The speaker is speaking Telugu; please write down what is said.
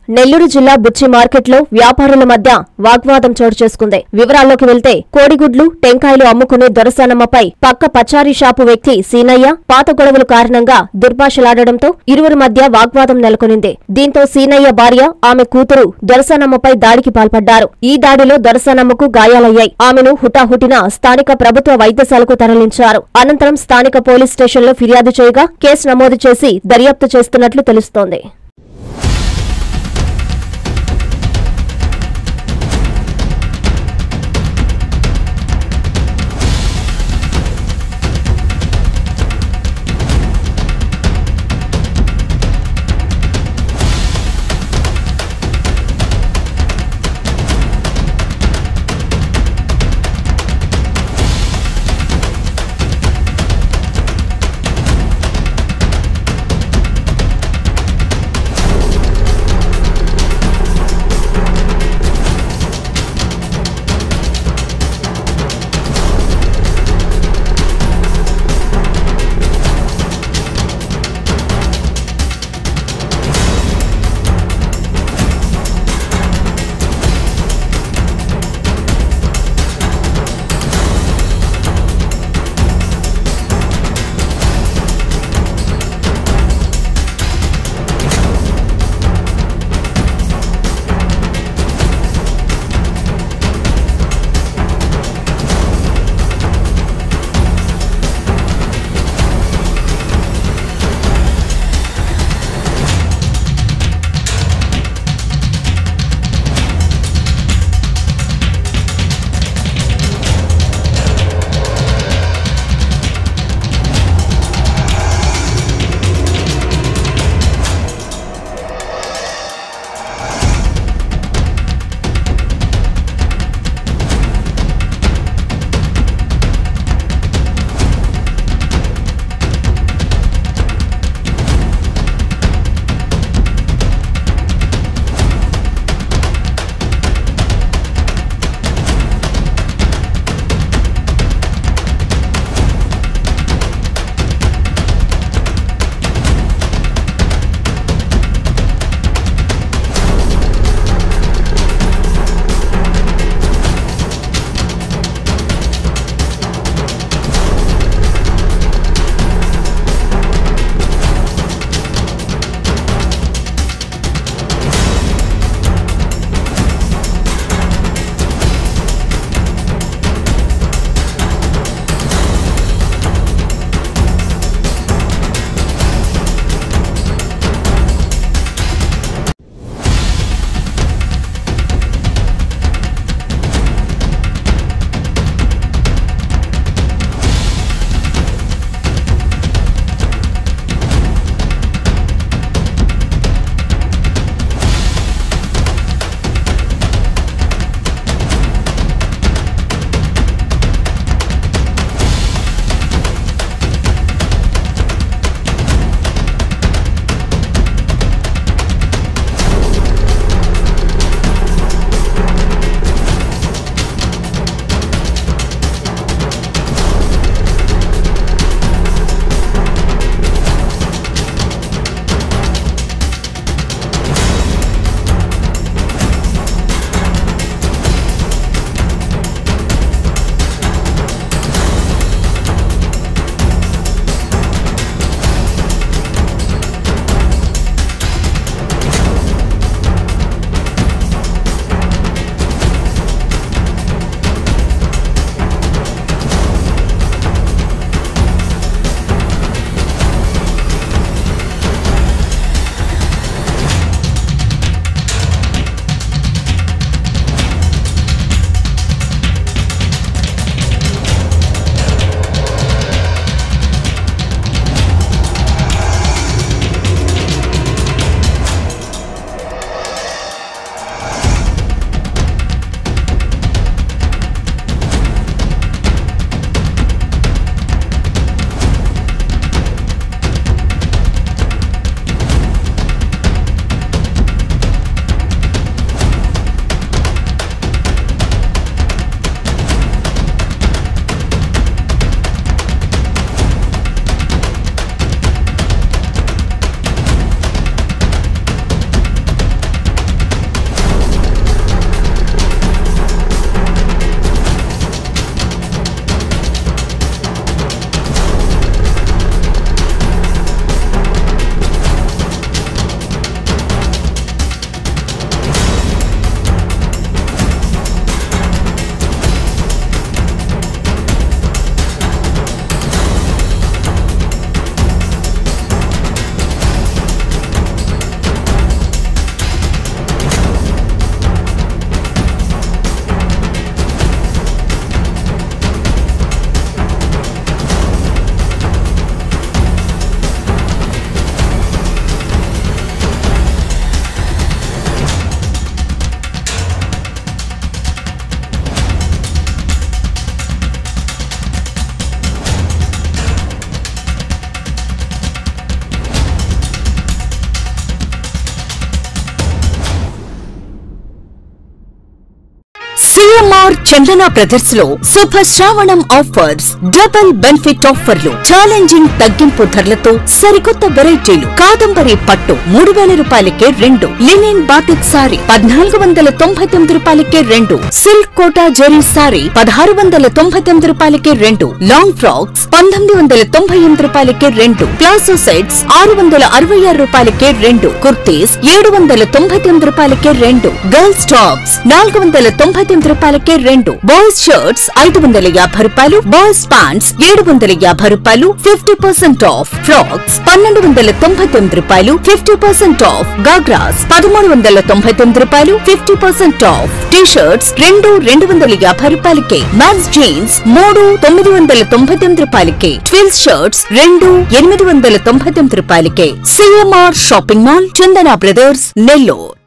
నెల్లూరు జిల్లా బుచ్చి మార్కెట్లో వ్యాపారుల మధ్య వాగ్వాదం చోటు చేసుకుంది వివరాల్లోకి వెళ్తే కోడిగుడ్లు టెంకాయలు అమ్ముకునే దొరసానమ్మపై పక్క పచారీ షాపు వ్యక్తి సీనయ్య పాత గొడవల కారణంగా దుర్భాషలాడడంతో ఇరువురి మధ్య వాగ్వాదం నెలకొనింది దీంతో సీనయ్య భార్య ఆమె కూతురు దొరసానమ్మపై దాడికి పాల్పడ్డారు ఈ దాడిలో దొరసానమ్మకు గాయాలయ్యాయి ఆమెను హుటాహుటిన స్థానిక ప్రభుత్వ వైద్యశాలకు తరలించారు అనంతరం స్థానిక పోలీస్ స్టేషన్లో ఫిర్యాదు చేయగా కేసు నమోదు చేసి దర్యాప్తు చేస్తున్నట్లు తెలుస్తోంది సిఎంఆర్ చందన బ్రదర్స్ లో శుభ శ్రావణం ఆఫర్స్ డబుల్ బెనిఫిట్ ఆఫర్లు ఛాలెంజింగ్ తగ్గింపు ధరలతో సరికొత్త వెరైటీలు కాదంబరి పట్టు మూడు వేల రూపాయలకే రెండు లినిన్ బాతిక్ సారీ పద్నాలుగు వందల తొంభై తొమ్మిది రూపాయలకే రెండు సిల్క్ కోటా జెరీ సారీ పదహారు వందల తొంభై తొమ్మిది రూపాయలకే రెండు లాంగ్ ఫ్రాక్స్ పంతొమ్మిది వందల తొంభై ఎనిమిది రూపాయలకే రెండు ప్లాజో సెట్స్ ఆరు వందల అరవై ఆరు రూపాయలకే రెండు కుర్తీస్ ఏడు వందల తొంభై తొమ్మిది రూపాయలకే రెండు గర్ల్స్ టాప్స్ నాలుగు వందల తొంభై తొమ్మిది రూపాయలకే రెండు బాయ్స్ షర్ట్స్ ఐదు వందల యాభై రూపాయలు బాయ్స్ ప్యాంట్స్ ఏడు వందల యాభై రూపాయలు ఫిఫ్టీ పర్సెంట్ ఆఫ్ ఫ్రాక్స్ పన్నెండు వందల తొంభై తొమ్మిది రూపాయలు ఫిఫ్టీ పర్సెంట్ ఆఫ్ గాగ్రాస్ పదమూడు వందల తొంభై తొమ్మిది రూపాయలు fifty percent off T shirts రెండు రెండు వందల యాభై రూపాయలకే మ్యాక్స్ జీన్స్ మూడు తొమ్మిది వందల తొంభై తొమ్మిది రూపాయలకే ట్విల్స్ షర్ట్స్ రెండు ఎనిమిది వందల తొంభై తొమ్మిది రూపాయలకే CMR shopping mall Chandana brothers Nellore